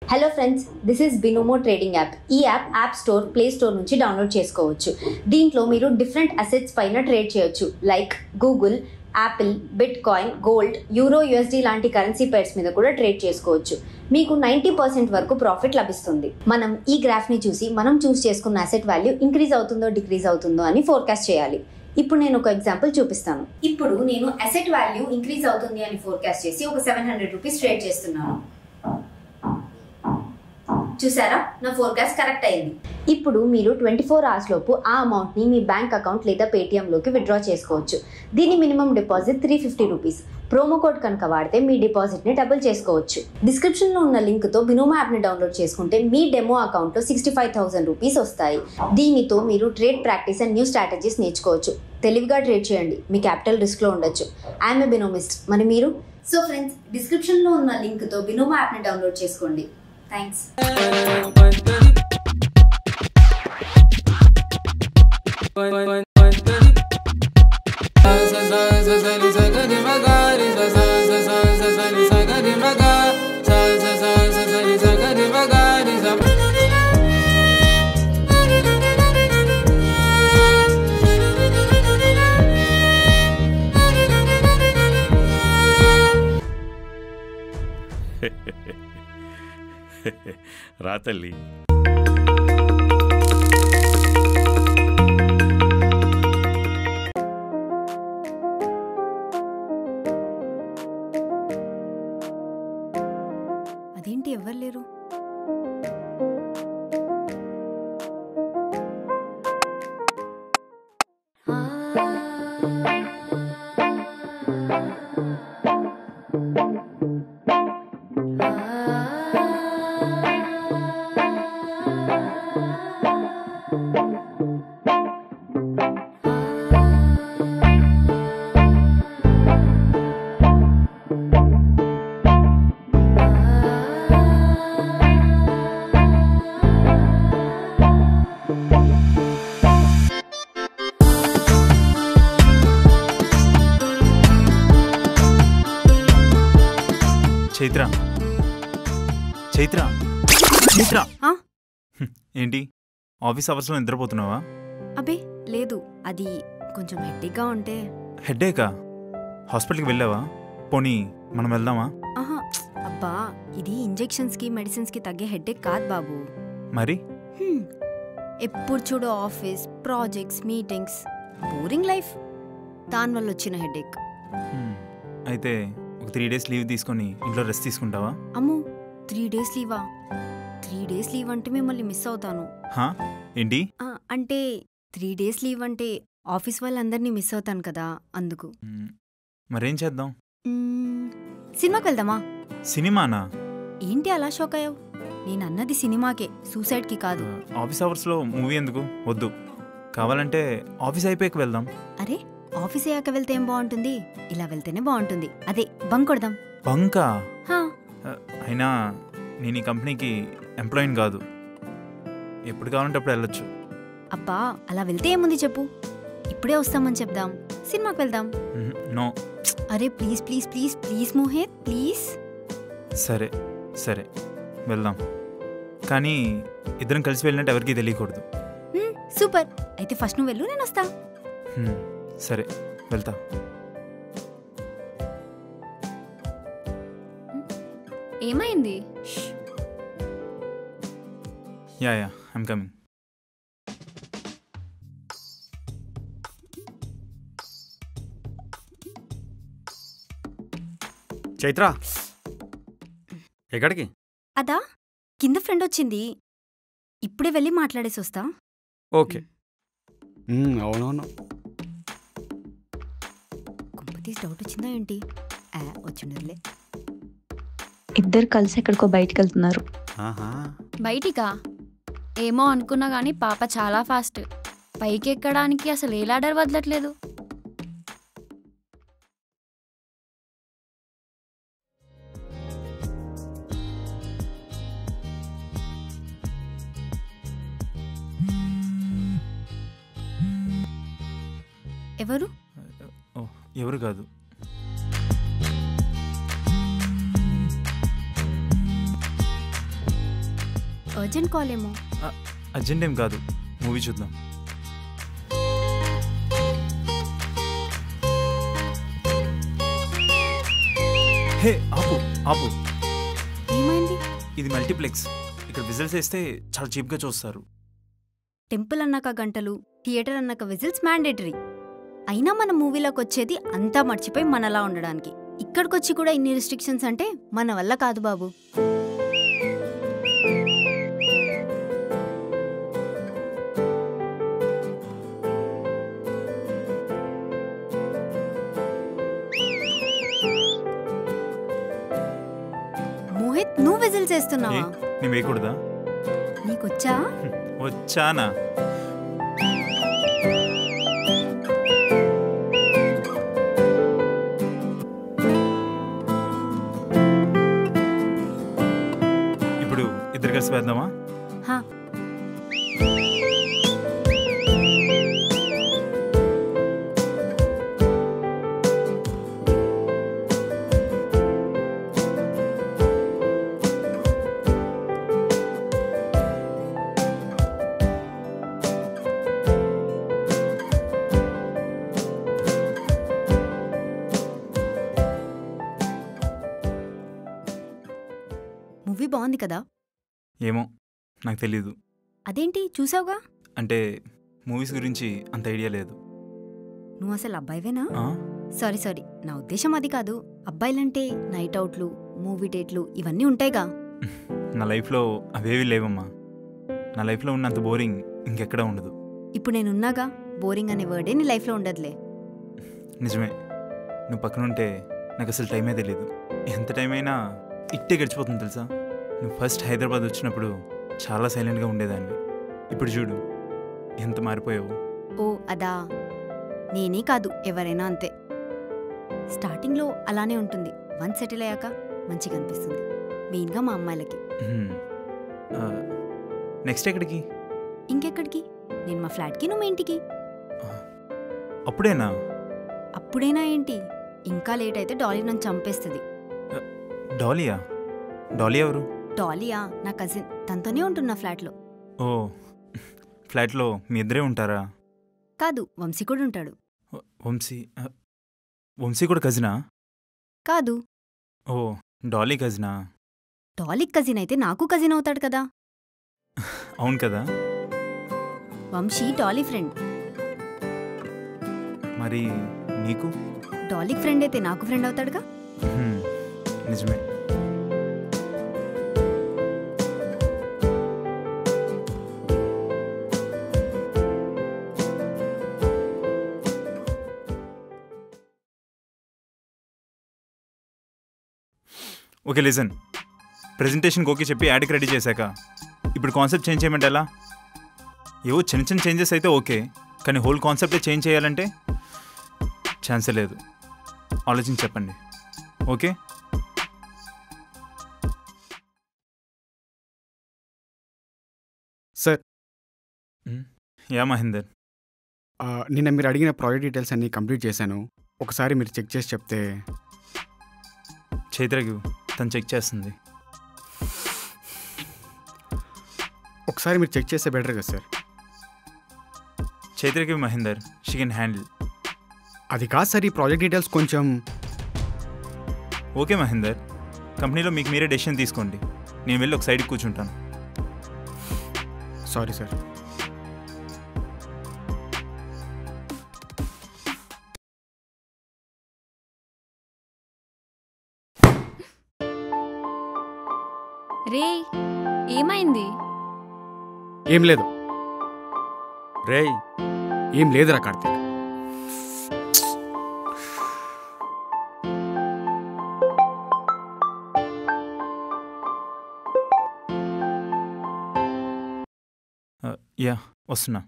Hello friends this is Binomo trading app ఈ app app store play store నుంచి download చేసుకోవచ్చు దీంట్లో మీరు డిఫరెంట్ అసెట్స్ పైన ట్రేడ్ చేయొచ్చు like Google Apple bitcoin gold euro USD లాంటి కరెన్సీ పేర్స్ మీద కూడా ట్రేడ్ చేసుకోవచ్చు మీకు నైంటీ పర్సెంట్ వరకు ప్రాఫిట్ లభిస్తుంది మనం ఈ గ్రాఫ్ని చూసి మనం చూస్ చేసుకున్న అసెట్ వాల్యూ ఇంక్రీజ్ అవుతుందో డిక్రీజ్ అవుతుందో అని ఫోర్కాస్ట్ చేయాలి ఇప్పుడు నేను ఒక ఎగ్జాంపుల్ చూపిస్తాను ఇప్పుడు నేను అసెట్ వాల్యూ ఇంక్రీజ్ అవుతుంది అని ఫోర్కాస్ట్ చేసి ఒక సెవెన్ హండ్రెడ్ రూపీస్ ట్రేడ్ చేస్తున్నాను చూసారా నా ఫోర్కాస్ట్ కరెక్ట్ అయింది ఇప్పుడు మీరు ట్వంటీ ఫోర్ అవర్స్ లోపు ఆ అమౌంట్ని మీ బ్యాంక్ అకౌంట్ లేదా పేటిఎంలోకి విత్డ్రా చేసుకోవచ్చు దీని minimum deposit three fifty rupees promo code కనుక వాడితే మీ డిపాజిట్ని డబుల్ చేసుకోవచ్చు డిస్క్రిప్షన్లో ఉన్న లింక్తో బినోమా యాప్ని డౌన్లోడ్ చేసుకుంటే మీ డెమో అకౌంట్లో సిక్స్టీ ఫైవ్ థౌసండ్ రూపీస్ వస్తాయి దీనితో మీరు trade practice and new strategies నేర్చుకోవచ్చు తెలివిగా ట్రేడ్ చేయండి మీ క్యాపిటల్ రిస్క్లో ఉండొచ్చు ఐఎమ్ ఏ బినోమిస్ట్ మరి మీరు సో ఫ్రెండ్స్ డిస్క్రిప్షన్లో ఉన్న లింక్తో బినోమా యాప్ని డౌన్లోడ్ చేసుకోండి థ్యాంక్స్ రా తల్లి అదేంటి ఎవ్వరు లేరు చైత్ర చైత్ర చైత్ర ఆ? హ్మ్, ఏంటి ఆఫీస్ అవర్స్లో నిద్రపోతున్నావా అబే లేదు అది కొంచెం హెడ్డేక్గా ఉంటే హెడ్ఏకా హాస్పిటల్కి వెళ్ళావా పోనీ మనం వెళ్దామా ఆహా అబ్బా ఇది ఇంజెక్షన్స్కి మెడిసిన్స్కి తగ్గే హెడ్డేక్ కాదు బాబు మరి హ్మ్. ఎప్పుడు చూడు office projects meetings boring life దానివల్ల వచ్చిన హెడ్డేక్ హ్మ్, అయితే ఒక త్రీ డేస్ లీవ్ తీసుకొని ఇంట్లో రెస్ట్ తీసుకుంటావా అమ్మో త్రీ డేస్ లీవా త్రీ డేస్ లీవ్ అంటే మిమ్మల్ని మిస్ అవుతాను హా ఏంటి ఆ, అంటే త్రీ డేస్ లీవ్ అంటే ఆఫీస్ వాళ్ళందరినీ మిస్ అవుతాను కదా అందుకు హ్మ్, మరేం చేద్దాం మ్మ్, సినిమాకి వెళ్దామా సినిమానా ఏంటి అలా షాక్ అయ్యావు నేను అన్నది సినిమాకే సూసైడ్కి కాదు ఆఫీస్ అవర్స్లో మూవీ ఎందుకు వద్దు కావాలంటే ఆఫీస్ అయిపోయాక వెళ్దాం అరే ఆఫీస్ అయ్యాక వెళ్తే ఏం బాగుంటుంది ఇలా వెళ్తేనే బాగుంటుంది అదే బంక్ కొడదాం బంకా హా, అయినా నేను ఈ కంపెనీకి ఎంప్లాయీని కాదు ఎప్పుడు కావాలంటే అప్పుడు వెళ్ళొచ్చు అబ్బా అలా వెళ్తే ఏముంది చెప్పు ఇప్పుడే వస్తామని చెప్దాం సినిమాకి వెళ్దాం మ్మ్, నో అరే please please please please Mohit please సరే సరే వెళ్దాం కానీ ఇద్దరం కలిసి వెళ్ళినట్టు ఎవరికీ తెలియకూడదు మ్మ్, సూపర్ అయితే ఫస్ట్ నువ్వు వెళ్ళు నేను వస్తా హ్మ్, సరే వెళ్తా ఏమైంది yeah yeah I'm coming Chaitra ఎక్కడికి అదా కింద ఫ్రెండ్ వచ్చింది ఇప్పుడే వెళ్ళి మాట్లాడేసి వస్తా ఓకే మ్మ్, అవునవును కుంపతీసి డౌట్ వచ్చిందా ఏంటి ఆ, వచ్చిండదులే ఇద్దరు కలిసి ఎక్కడికో బయటికి వెళ్తున్నారు ఆహా బయటికా ఏమో అనుకున్నా గానీ పాప చాలా ఫాస్ట్ పైకి ఎక్కడానికి అసలు ఏ లాడర్ వదలట్లేదు ఎవరు ఓ ఎవరు కాదు అర్జెంట్ కాల్ ఏమో అర్జెంట్ ఏం కాదు మూవీ చూద్దాం హే ఆపు ఆపు ఏమైంది ఇది మల్టీప్లెక్స్ ఇక్కడ విజిల్స్ వేస్తే చాలా చీప్గా చూస్తారు టెంపుల్ అన్నాక గంటలు థియేటర్ అన్నాక విజిల్స్ మ్యాండేటరీ అయినా మన మూవీలోకి వచ్చేది అంతా మర్చిపోయి మనలా ఉండడానికి ఇక్కడికొచ్చి కూడా ఇన్ని రిస్ట్రిక్షన్స్ అంటే మన వల్ల కాదు బాబు మోహిత్ నువ్వు విజిల్స్ ఏ వేస్తున్నావా నేను వేయకూడదా నీకొచ్చా వచ్చానా ఇప్పుడు ఇద్దరు కలిసి వేద్దామా హా మూవీ బాగుంది కదా ఏమో నాకు తెలీదు అదేంటి చూసావుగా అంటే మూవీస్ గురించి అంత ఐడియా లేదు నువ్వు అసలు అబ్బాయివేనా ఆ? సారీ సారీ నా ఉద్దేశం అది కాదు అబ్బాయిలంటే నైట్ అవుట్లు మూవీ డేట్లు ఇవన్నీ ఉంటాయిగా నా లైఫ్లో అవేవి లేవమ్మా నా లైఫ్లో ఉన్నంత బోరింగ్ ఇంకెక్కడా ఉండదు ఇప్పుడు నేనున్నాగా బోరింగ్ అనే వర్డే నీ లైఫ్లో ఉండదులే నిజమే నువ్వు పక్కనుంటే నాకు అసలు టైమే తెలియదు ఎంత టైం అయినా ఇట్టే గడిచిపోతుంది తెలుసా నువ్వు ఫస్ట్ హైదరాబాద్ వచ్చినప్పుడు చాలా సైలెంట్గా ఉండేదాన్ని ఇప్పుడు చూడు ఎంత మారిపోయావు ఓ అదా నేనే కాదు ఎవరైనా అంతే స్టార్టింగ్లో అలానే ఉంటుంది వన్ సెటిల్ అయ్యాక మంచిగా అనిపిస్తుంది మెయిన్గా మా అమ్మాయిలకి హ్మ్. ఆ, నెక్స్ట్ ఎక్కడికి ఇంకెక్కడికి నేను మా ఫ్లాట్కి నువ్వు మా ఇంటికి ఆ, అప్పుడేనా అప్పుడైనా ఏంటి ఇంకా లేట్ అయితే డాలీ నన్ను చంపేస్తుంది డాలియా డాలీ ఎవరు డాలియా నా కజిన్ తనతోనే ఉంటున్నా ఫ్లాట్లో ఓ ఫ్లాట్లో మీ ఇద్దరే ఉంటారా కాదు వంశీ కూడా ఉంటాడు వంశీ ఆ, వంశీ కూడా కజినా కాదు ఓ డాలీ కజినా డాలీకి కజిన్ అయితే నాకు కజిన్ అవుతాడు కదా అవును కదా వంశీ డాలీ ఫ్రెండ్ మరి నీకు డాలీకి ఫ్రెండ్ అయితే నాకు ఫ్రెండ్ అవుతాడుగా హ్మ్, నిజమే ఓకే లిజన్ ప్రెజెంటేషన్కి ఓకే చెప్పి యాడ్కి రెడీ చేశాక ఇప్పుడు కాన్సెప్ట్ చేంజ్ చేయమంటే ఎలా ఏవో చిన్న చిన్న చేంజెస్ అయితే ఓకే కానీ హోల్ కాన్సెప్టే చేంజ్ చేయాలంటే ఛాన్సే లేదు ఆలోచించి చెప్పండి ఓకే సార్ యా మహేందర్ ఆ, నిన్న మీరు అడిగిన ప్రాజెక్ట్ డీటెయిల్స్ అన్నీ కంప్లీట్ చేశాను ఒకసారి మీరు చెక్ చేసి చెప్తే చైత్రకి తను చెక్ చేస్తుంది ఒకసారి మీరు చెక్ చేస్తే బెటర్ కదా సార్ చైత్రకి మహేందర్ షీ కెన్ హ్యాండిల్ అది కాదు సార్ ఈ ప్రాజెక్ట్ డీటెయిల్స్ కొంచెం ఓకే మహేందర్ కంపెనీలో మీకు మీరే డెసిషన్ తీసుకోండి నేను వెళ్ళి ఒక సైడ్కి కూర్చుంటాను సారీ సార్ రే ఏమైంది ఏం లేదు రేయ్ ఏం లేదురా కార్తీక్ యా వస్తున్నా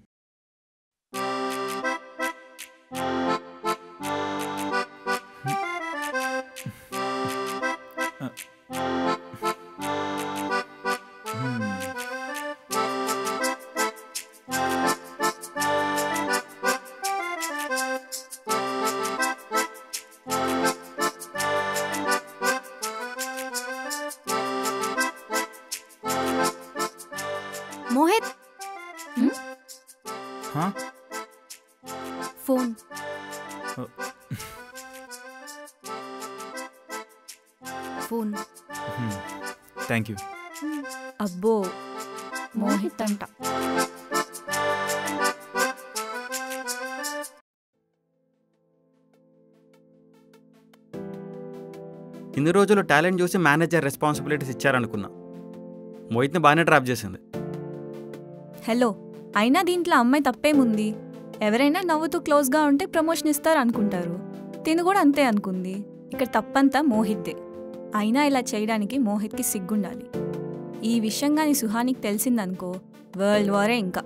మోహిత్ హా? ఫోన్ ఫోన్ హ్మ్. థ్యాంక్ యూ అబ్బో మోహిత్ అంట ఇన్ని రోజులు టాలెంట్ చూసి మేనేజర్ రెస్పాన్సిబిలిటీస్ ఇచ్చారనుకున్నా మోహిత్ని బాగానే ట్రాప్ చేసింది హలో అయినా దీంట్లో అమ్మాయి తప్పేముంది ఎవరైనా నవ్వుతూ క్లోజ్గా ఉంటే ప్రమోషన్ ఇస్తారు అనుకుంటారు తిను కూడా అంతే అనుకుంది ఇక్కడ తప్పంతా మోహిత్దే అయినా ఇలా చేయడానికి మోహిత్కి సిగ్గుండాలి ఈ విషయం కానీ సుహానికి తెలిసిందనుకో వరల్డ్ వారే ఇంకా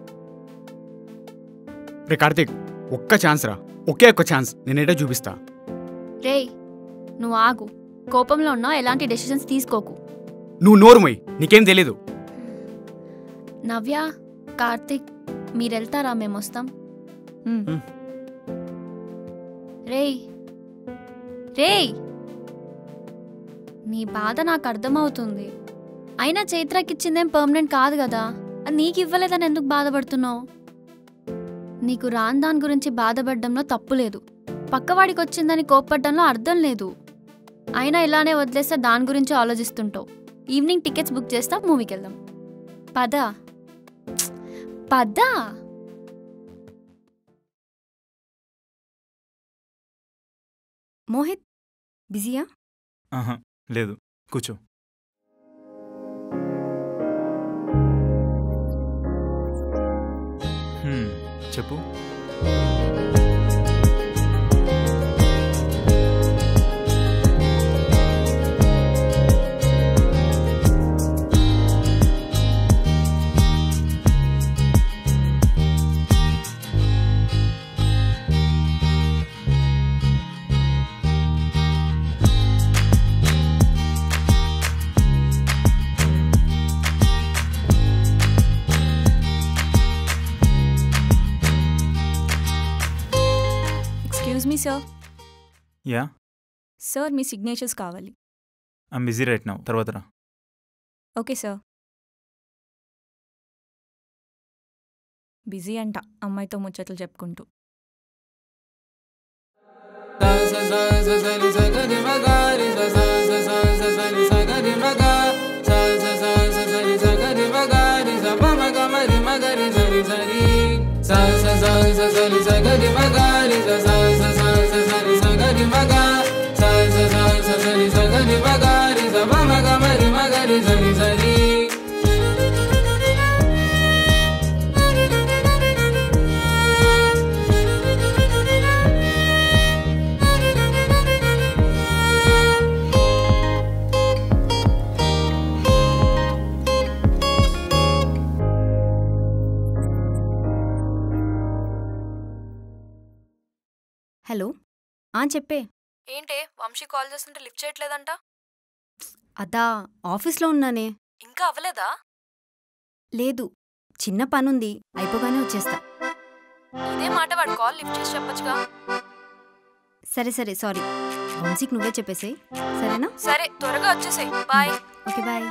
రే కార్తీక్ ఒక్క ఛాన్స్ రా ఒకే ఒక్క ఛాన్స్ నేనేటో చూపిస్తా రేయ్ నువ్వు ఆగు కోపంలో ఉన్నావు ఎలాంటి డెసిషన్స్ తీసుకోకు నువ్వు నోరుమోయ్ నీకేం తెలీదు నవ్య కార్తిక్ మీరెళ్తారా మేము వస్తాం ఉమ్. రేయ్ రేయ్ నీ బాధ నాకు అర్థమవుతుంది అయినా చైత్రకిచ్చిందేం పర్మనెంట్ కాదు కదా అది నీకు ఇవ్వలేదని ఎందుకు బాధపడుతున్నావు నీకు రాని దాని గురించి బాధపడడంలో తప్పు లేదు పక్కవాడికి వచ్చిందని కోప్పడ్డంలో అర్థం లేదు అయినా ఇలానే వదిలేస్తే దాని గురించి ఆలోచిస్తుంటావు ఈవినింగ్ టికెట్స్ బుక్ చేస్తా మూవీకి వెళ్దాం పద పద మోహిత్ బిజీయా ఆహా లేదు కూర్చో హ్మ్, చెప్పు excuse me sir yeah sir మీ సిగ్నేచర్స్ కావాలి ఐమ్ బిజీ రైట్ నౌ తర్వాత రా ఓకే సార్ బిజీ అంట అమ్మాయితో ముచ్చట్లు చెప్పుకుంటూ హలో ఆ చెప్పే ఏంటే వంశీ కాల్ చేస్తుంటే లిఫ్ట్ చేయట్లేదంట అదా ఆఫీస్లో ఉన్నానే ఇంకా అవ్వలేదా లేదు చిన్న పనుంది అయిపోగానే వచ్చేస్తా ఇదే మాట వాడు కాల్ లిఫ్ట్ చేసి చెప్పొచ్చుగా సరే సరే సారీ వంశీకి నువ్వే చెప్పేసేయ్ సరేనా సరే త్వరగా వచ్చేసాయి బాయ్ ఓకే బాయ్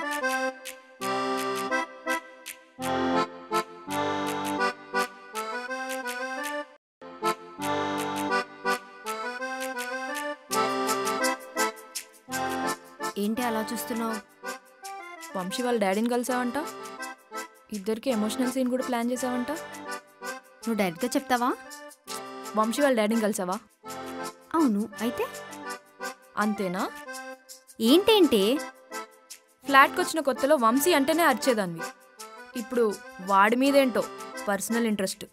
ఏంటి అలా చూస్తున్నావు వంశీ వాళ్ళ డాడీని కలిసావంట ఇద్దరికి ఎమోషనల్ సీన్ కూడా ప్లాన్ చేసావంట నువ్వు డైరెక్ట్గా చెప్తావా వంశీ వాళ్ళ డాడీని కలిసావా అవును అయితే అంతేనా ఏంటేంటి ఫ్లాట్కి వచ్చిన కొత్తలో వంశీ అంటేనే అరిచేదాన్ని ఇప్పుడు వాడి మీదేంటో పర్సనల్ ఇంట్రెస్ట్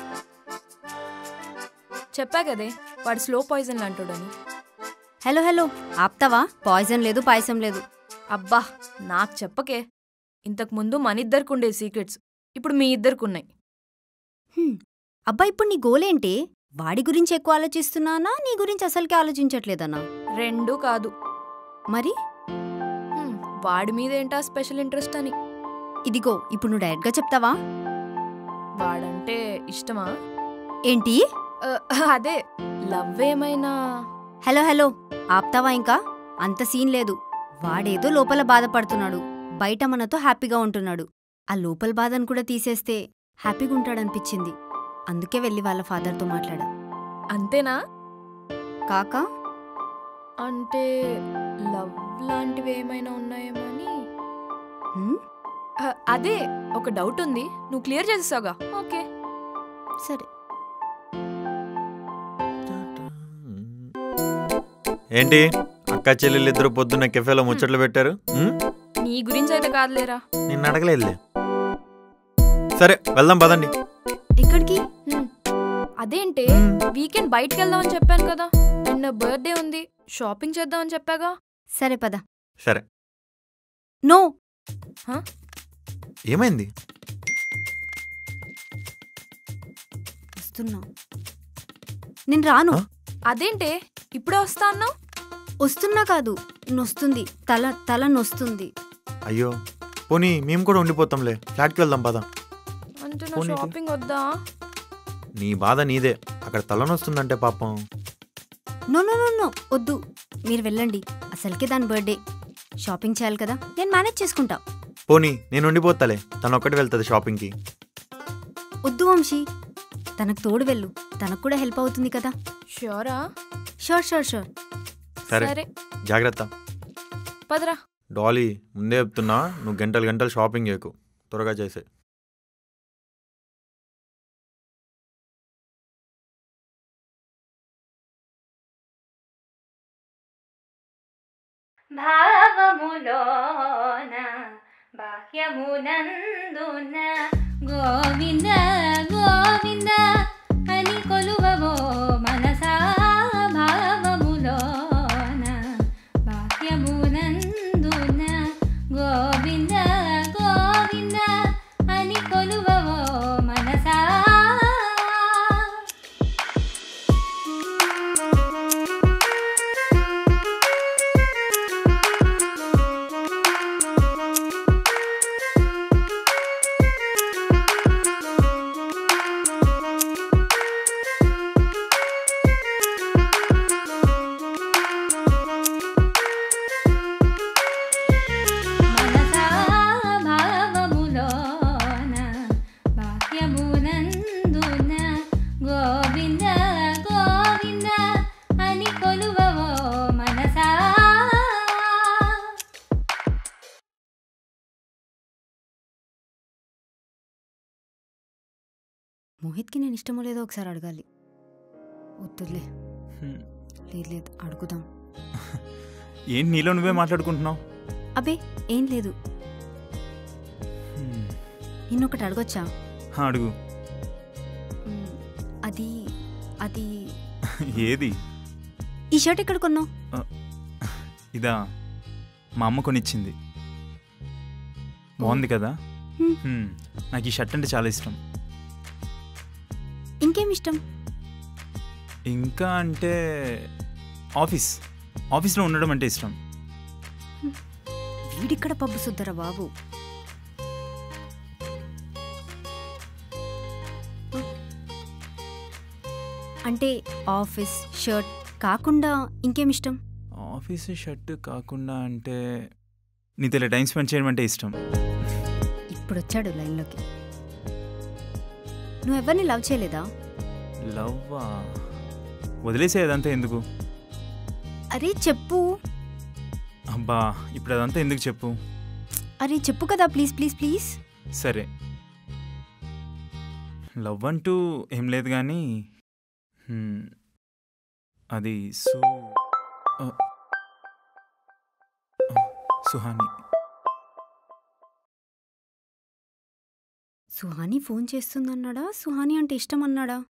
చెప్పా కదే వాడు స్లో పాయిజన్ అంటాడని హలో హలో ఆప్తావా పాయిజన్ లేదు పాయసం లేదు అబ్బా నాకు చెప్పకే ఇంతకు ముందు మన ఇద్దరికి ఉండే సీక్రెట్స్ ఇప్పుడు మీ ఇద్దరికి ఉన్నాయి హ్మ్. అబ్బా ఇప్పుడు నీ గోల్ ఏంటి వాడి గురించి ఎక్కువ ఆలోచిస్తున్నానా నీ గురించి అసలుకే ఆలోచించట్లేదనా రెండూ కాదు మరి హ్మ్, వాడి మీద ఏంటా స్పెషల్ ఇంట్రెస్ట్ అని ఇదిగో ఇప్పుడు నువ్వు డైరెక్ట్గా చెప్తావా వాడంటే ఇష్టమా ఏంటి ఆ, అదే లవ్ ఏమైనా హలో హలో ఆప్తావా ఇంకా అంత సీన్ లేదు వాడేదో లోపల బాధపడుతున్నాడు బయట మనతో హ్యాపీగా ఉంటున్నాడు ఆ లోపల బాధను కూడా తీసేస్తే హ్యాపీగా ఉంటాడనిపించింది అందుకే వెళ్ళి వాళ్ళ ఫాదర్తో మాట్లాడా అంతేనా కాకా అంటే లవ్ లాంటివి ఏమైనా ఉన్నాయేమో అని హ్మ్? ఆ, అదే ఒక డౌట్ ఉంది నువ్వు క్లియర్ చేసేసావుగా ఓకే సరే ఏంటి అక్క చెల్లెలు ఇద్దరు పొద్దున్న కెఫేలో ముచ్చట్లు పెట్టారు ఉమ్? నీ గురించి అయితే కాదులేరా నిన్ను అడగలేదులే సరే వెళ్దాం పదండి ఎక్కడికి హ్మ్. అదేంటి వీకెండ్ బయటికి వెళ్దామని చెప్పాను కదా అండ్ నా బర్త్డే ఉంది షాపింగ్ చేద్దామని చెప్పాగా సరే పద సరే నో ఏమైంది వస్తున్నా నేను రాను ఆ? అదేంటే ఇప్పుడే వస్తా అన్నావు వస్తున్నా కాదు నొస్తుంది తల తల నొస్తుంది అయ్యో పోనీ మేము కూడా ఉండిపోతాంలే ఫ్లాట్కి వెళ్దాం పద అంటే నా పోనీకి. షాపింగ్ వద్దా నీ బాధ నీదే అక్కడ తలనొస్తుందంటే పాపం నో నో నో నో వద్దు మీరు వెళ్ళండి అసలుకే దాని బర్త్డే షాపింగ్ చేయాలి కదా నేను మేనేజ్ చేసుకుంటా పోనీ నేను ఉండిపోతాలే తను ఒక్కటి వెళ్తుంది షాపింగ్కి వద్దు వంశీ తనకు తోడు వెళ్ళు తనకు కూడా హెల్ప్ అవుతుంది కదా షూరా షూర్ షూర్ షూర్ సరే సరే జాగ్రత్త పదరా డాలీ ముందే చెప్తున్నా నువ్వు గంటలు గంటలు షాపింగ్ చేయకు త్వరగా చేసే భావములోన బాహ్యమునందున గోవింద గోవింద అని కొలువవో మనసా భావములోన బాహ్యమునందున గోవింద గోవింద అని కొలువవో మనసా మనసా భావములోన బాహ్యమునందున గోవింద గోవింద అని కొలువవో మనసా మోహిత్కి నేను ఇష్టమో లేదో ఒకసారి అడగాలి వద్దులే లేదు లేదు అడుగుదాం ఏంటి నీలో నువ్వే మాట్లాడుకుంటున్నావు అబే ఏం లేదు నిన్నొకటి అడగొచ్చా హా, అడుగు మ్, అది అది ఏది ఈ షర్ట్ ఎక్కడ కొన్నావు ఇదా మా అమ్మ కొనిచ్చింది బాగుంది కదా హ్మ్. హ్మ్. నాకు ఈ షర్ట్ అంటే చాలా ఇష్టం ఇంకేం ఇష్టం ఇంకా అంటే ఆఫీస్ ఆఫీస్లో ఉండడం అంటే ఇష్టం వీడిక్కడ పబ్బు సుద్దరా బాబు అంటే ఆఫీస్ షర్ట్ కాకుండా ఇంకేం ఇష్టం ఆఫీస్ షర్ట్ కాకుండా అంటే నీతో ఇలా టైం స్పెండ్ చేయడం అంటే ఇష్టం ఇప్పుడు వచ్చాడు లైన్లోకి నువ్వు ఎవరిని లవ్ చేయలేదా లవ్వా వదిలేసే అదంతా ఎందుకు అరే చెప్పు అబ్బా ఇప్పుడు అదంతా ఎందుకు చెప్పు అరే చెప్పు కదా ప్లీజ్ ప్లీజ్ ప్లీజ్ సరే లవ్ అంటూ ఏం లేదు కానీ హ్మ్, అది సు ఆ, ఆ, సుహాని సుహాని ఫోన్ చేస్తుందన్నాడా సుహాని అంటే ఇష్టం అన్నాడా